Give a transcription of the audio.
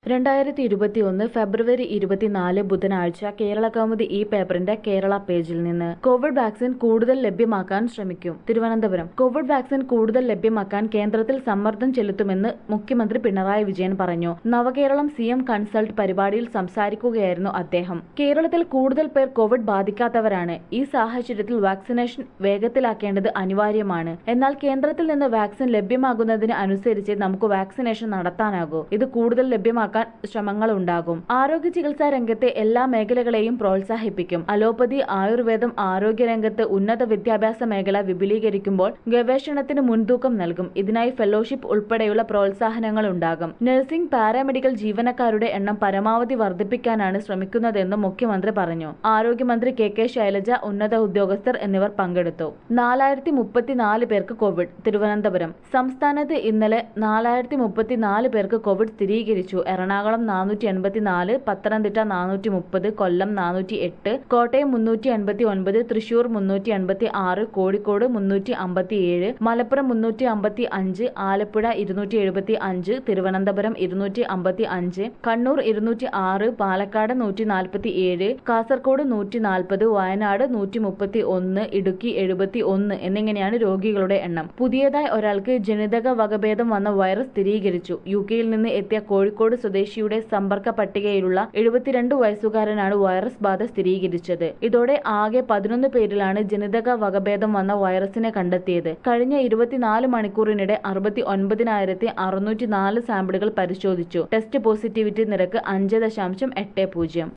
രണ്ടായിരത്തി ഇരുപത്തിയൊന്ന് ഫെബ്രുവരി ഇരുപത്തിനാല് ബുധനാഴ്ച കേരള കൗമുദി ഈ പേപ്പറിന്റെ കേരള പേജിൽ നിന്ന് കോവിഡ് വാക്സിൻ കൂടുതൽ ലഭ്യമാക്കാൻ ശ്രമിക്കും തിരുവനന്തപുരം കോവിഡ് വാക്സിൻ കൂടുതൽ ലഭ്യമാക്കാൻ കേന്ദ്രത്തിൽ സമ്മർദ്ദം ചെലുത്തുമെന്ന് മുഖ്യമന്ത്രി പിണറായി വിജയൻ പറഞ്ഞു നവകേരളം സി എം കൺസൾട്ട് പരിപാടിയിൽ സംസാരിക്കുകയായിരുന്നു അദ്ദേഹം കേരളത്തിൽ കൂടുതൽ പേർ കോവിഡ് ബാധിക്കാത്തവരാണ് ഈ സാഹചര്യത്തിൽ വാക്സിനേഷൻ വേഗത്തിലാക്കേണ്ടത് അനിവാര്യമാണ് എന്നാൽ കേന്ദ്രത്തിൽ നിന്ന് വാക്സിൻ ലഭ്യമാകുന്നതിന് അനുസരിച്ച് നമുക്ക് വാക്സിനേഷൻ നടത്താനാകൂ ഇത് കൂടുതൽ ലഭ്യമാക്കാൻ ശ്രമങ്ങളുണ്ടാകും ആരോഗ്യ ചികിത്സാ രംഗത്തെ എല്ലാ മേഖലകളെയും പ്രോത്സാഹിപ്പിക്കും അലോപ്പതി ആയുർവേദം ആരോഗ്യരംഗത്ത് ഉന്നത വിദ്യാഭ്യാസ മേഖല വിപുലീകരിക്കുമ്പോൾ ഗവേഷണത്തിന് മുൻതൂക്കം നൽകും ഇതിനായി ഫെലോഷിപ്പ് ഉൾപ്പെടെയുള്ള പ്രോത്സാഹനങ്ങൾ ഉണ്ടാകും നഴ്സിംഗ് പാരാമെഡിക്കൽ ജീവനക്കാരുടെ എണ്ണം പരമാവധി വർദ്ധിപ്പിക്കാനാണ് ശ്രമിക്കുന്നതെന്നും മുഖ്യമന്ത്രി പറഞ്ഞു ആരോഗ്യമന്ത്രി കെ കെ ശൈലജ ഉന്നത ഉദ്യോഗസ്ഥർ എന്നിവർ പങ്കെടുത്തു നാലായിരത്തി മുപ്പത്തിനാല് പേർക്ക് കോവിഡ് തിരുവനന്തപുരം സംസ്ഥാനത്ത് ഇന്നലെ നാലായിരത്തി മുപ്പത്തിനാല് പേർക്ക് കോവിഡ് സ്ഥിരീകരിച്ചു എറണാകുളം നാനൂറ്റി എൺപത്തിനാല് പത്തനംതിട്ട നാനൂറ്റി മുപ്പത് കൊല്ലം നാനൂറ്റി എട്ട് കോട്ടയം മുന്നൂറ്റി എൺപത്തി ഒൻപത് തൃശൂർ മുന്നൂറ്റി എൺപത്തി ആറ് കോഴിക്കോട് മുന്നൂറ്റി അമ്പത്തി ഏഴ് മലപ്പുറം മുന്നൂറ്റി അമ്പത്തി അഞ്ച് ആലപ്പുഴ ഇരുന്നൂറ്റി എഴുപത്തി അഞ്ച് തിരുവനന്തപുരം ഇരുന്നൂറ്റി അമ്പത്തി അഞ്ച് കണ്ണൂർ ഇരുന്നൂറ്റി ആറ് പാലക്കാട് നൂറ്റി നാൽപ്പത്തി ഏഴ് കാസർഗോഡ് നൂറ്റി നാൽപ്പത് വയനാട് നൂറ്റി മുപ്പത്തി ഒന്ന് ഇടുക്കി എഴുപത്തി ഒന്ന് എന്നിങ്ങനെയാണ് രോഗികളുടെ എണ്ണം പുതിയതായി ഒരാൾക്ക് ജനിതക വകഭേദം വന്ന വൈറസ് സ്ഥിരീകരിച്ചു യു കെയിൽ നിന്ന് എത്തിയ കോഴിക്കോട് സ്വദേശിയുടെ സമ്പർക്ക പട്ടികയിലുള്ള എഴുപത്തിരണ്ട് വയസ്സുകാരനാണ് വൈറസ് ബാധ സ്ഥിരീകരിച്ചത് ഇതോടെ ആകെ പതിനൊന്ന് പേരിലാണ് ജനിതക വകഭേദം വന്ന വൈറസിനെ കണ്ടെത്തിയത് കഴിഞ്ഞ ഇരുപത്തിനാല് മണിക്കൂറിനിടെ അറുപത്തി ഒൻപതിനായിരത്തി അറുന്നൂറ്റി നാല് സാമ്പിളുകൾ പരിശോധിച്ചു ടെസ്റ്റ് പോസിറ്റിവിറ്റി നിരക്ക് അഞ്ച് ദശാംശം എട്ട് പൂജ്യം